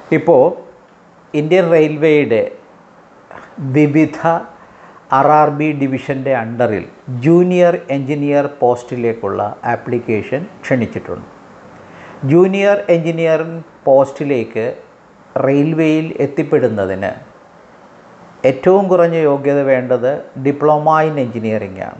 ഇപ്പോൾ ഇന്ത്യൻ റെയിൽവേയുടെ വിവിധ ആർ ആർ ബി ഡിവിഷൻ്റെ അണ്ടറിൽ ജൂനിയർ എഞ്ചിനീയർ പോസ്റ്റിലേക്കുള്ള ആപ്ലിക്കേഷൻ ക്ഷണിച്ചിട്ടുണ്ട് ജൂനിയർ എഞ്ചിനീയറിംഗ് പോസ്റ്റിലേക്ക് റെയിൽവേയിൽ എത്തിപ്പെടുന്നതിന് ഏറ്റവും കുറഞ്ഞ യോഗ്യത വേണ്ടത് ഡിപ്ലോമ ഇൻ എഞ്ചിനീയറിംഗ് ആണ്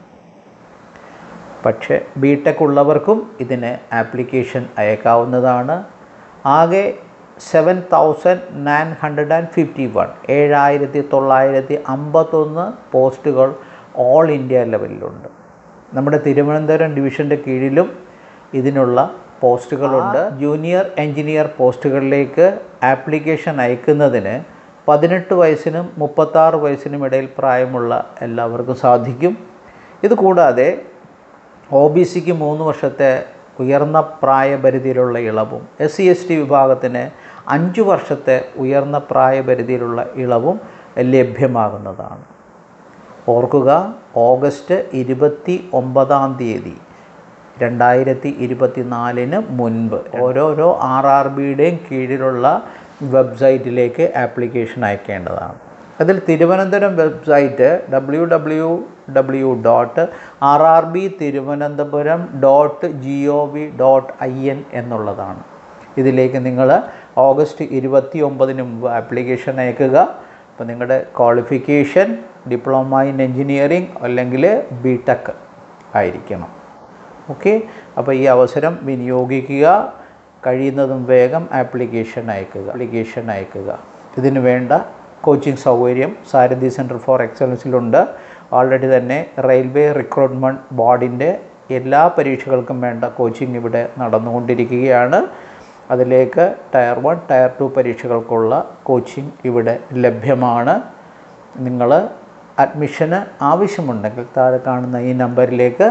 പക്ഷേ ബി ടെക് ഉള്ളവർക്കും ഇതിന് ആപ്ലിക്കേഷൻ അയക്കാവുന്നതാണ് ആകെ seven thousand nine hundred and fifty one ഏഴായിരത്തി തൊള്ളായിരത്തി അമ്പത്തൊന്ന് പോസ്റ്റുകൾ ഓൾ ഇന്ത്യ ലെവലിലുണ്ട് നമ്മുടെ തിരുവനന്തപുരം ഡിവിഷൻ്റെ കീഴിലും ഇതിനുള്ള പോസ്റ്റുകളുണ്ട് ജൂനിയർ എഞ്ചിനീയർ പോസ്റ്റുകളിലേക്ക് ആപ്ലിക്കേഷൻ അയക്കുന്നതിന് പതിനെട്ട് വയസ്സിനും മുപ്പത്താറ് വയസ്സിനും ഇടയിൽ പ്രായമുള്ള എല്ലാവർക്കും സാധിക്കും ഇത് കൂടാതെ ഒ ബി സിക്ക് മൂന്ന് വർഷത്തെ ഉയർന്ന പ്രായപരിധിയിലുള്ള ഇളവും എസ് സി എസ് ടി വിഭാഗത്തിന് അഞ്ച് വർഷത്തെ ഉയർന്ന പ്രായപരിധിയിലുള്ള ഇളവും ലഭ്യമാകുന്നതാണ് ഓർക്കുക ഓഗസ്റ്റ് ഇരുപത്തി ഒമ്പതാം തീയതി രണ്ടായിരത്തി ഇരുപത്തി നാലിന് മുൻപ് ഓരോരോ ആർ ആർ ബിയുടെയും കീഴിലുള്ള വെബ്സൈറ്റിലേക്ക് ആപ്ലിക്കേഷൻ അയക്കേണ്ടതാണ് അതിൽ Thiruvananthapuram website W W W dot R R B Thiruvananthapuram dot G O V dot I N എന്നുള്ളതാണ് ഇതിലേക്ക് നിങ്ങൾ ഓഗസ്റ്റ് ഇരുപത്തി ഒമ്പതിന് മുമ്പ് ആപ്ലിക്കേഷൻ അയക്കുക അപ്പോൾ നിങ്ങളുടെ ക്വാളിഫിക്കേഷൻ ഡിപ്ലോമ ഇൻ എൻജിനീയറിംഗ് അല്ലെങ്കിൽ ബി ടെക് ആയിരിക്കണം ഓക്കെ അപ്പോൾ ഈ അവസരം വിനിയോഗിക്കുക കഴിയുന്നതും വേഗം ആപ്ലിക്കേഷൻ അയക്കുക ആപ്ലിക്കേഷൻ അയക്കുക ഇതിന് വേണ്ട കോച്ചിങ് സൗകര്യം സാരഥി സെൻറ്റർ ഫോർ എക്സലൻസിലുണ്ട് ഓൾറെഡി തന്നെ റെയിൽവേ റിക്രൂട്ട്മെൻറ്റ് ബോർഡിൻ്റെ എല്ലാ പരീക്ഷകൾക്കും വേണ്ട കോച്ചിങ് ഇവിടെ നടന്നുകൊണ്ടിരിക്കുകയാണ് അതിലേക്ക് ടയർ വൺ ടയർ ടു പരീക്ഷകൾക്കുള്ള കോച്ചിങ് ഇവിടെ ലഭ്യമാണ് നിങ്ങൾ അഡ്മിഷന് ആവശ്യമുണ്ടെങ്കിൽ താഴെ കാണുന്ന ഈ നമ്പറിലേക്ക്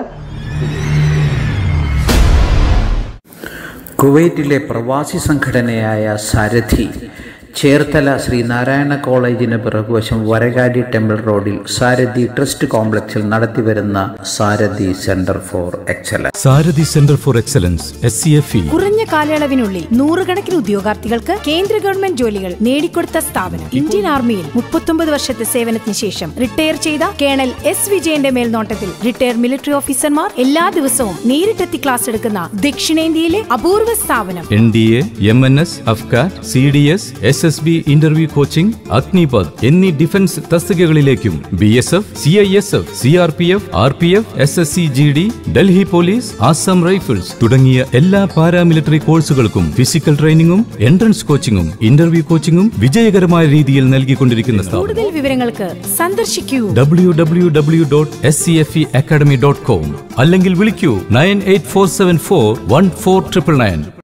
കുവൈറ്റിലെ പ്രവാസി സംഘടനയായ സാരഥി ചേർത്തല ശ്രീനാരായണ കോളേജിന് പിറകുവശം വരകാടി ടെമ്പിൾ റോഡിൽ സാരഥി ട്രസ്റ്റ് കോംപ്ലക്സിൽ നടത്തിവരുന്ന Sarathi centre for excellence Sarathi centre for excellence S C F E കുറഞ്ഞ കാലയളവിനുള്ളിൽ നൂറുകണക്കിന് ഉദ്യോഗാർത്ഥികൾക്ക് കേന്ദ്ര ഗവൺമെന്റ് ജോലികൾ നേടിക്കൊടുത്ത സ്ഥാപനം ഇന്ത്യൻ ആർമിയിൽ മുപ്പത്തൊമ്പത് വർഷത്തെ സേവനത്തിന് ശേഷം റിട്ടയർ ചെയ്ത കേണൽ എസ് വിജയന്റെ മേൽനോട്ടത്തിൽ റിട്ടയർ മിലിറ്ററി ഓഫീസർമാർ എല്ലാ ദിവസവും നേരിട്ടെത്തി ക്ലാസ് എടുക്കുന്ന ദക്ഷിണേന്ത്യയിലെ അപൂർവ സ്ഥാപനം N D A M N S AFCAT C D S S S B interview coaching Agnipath എന്നീ ഡിഫൻസ് തസ്തികകളിലേക്കും B S F C I S F C R P F R P F S S C G D Delhi police Assam rifles തുടങ്ങിയ എല്ലാ paramilitary കോഴ്സുകൾക്കും physical ട്രെയിനിങ്ങും entrance കോച്ചിങ്ങും interview കോച്ചിങ്ങും വിജയകരമായ രീതിയിൽ നൽകിക്കൊണ്ടിരിക്കുന്ന സ്ഥാപനം കൂടുതൽ വിവരങ്ങൾക്ക് സന്ദർശിക്കൂ W W W dot S C F E academy dot com അല്ലെങ്കിൽ വിളിക്കൂ nine eight four seven four one four triple nine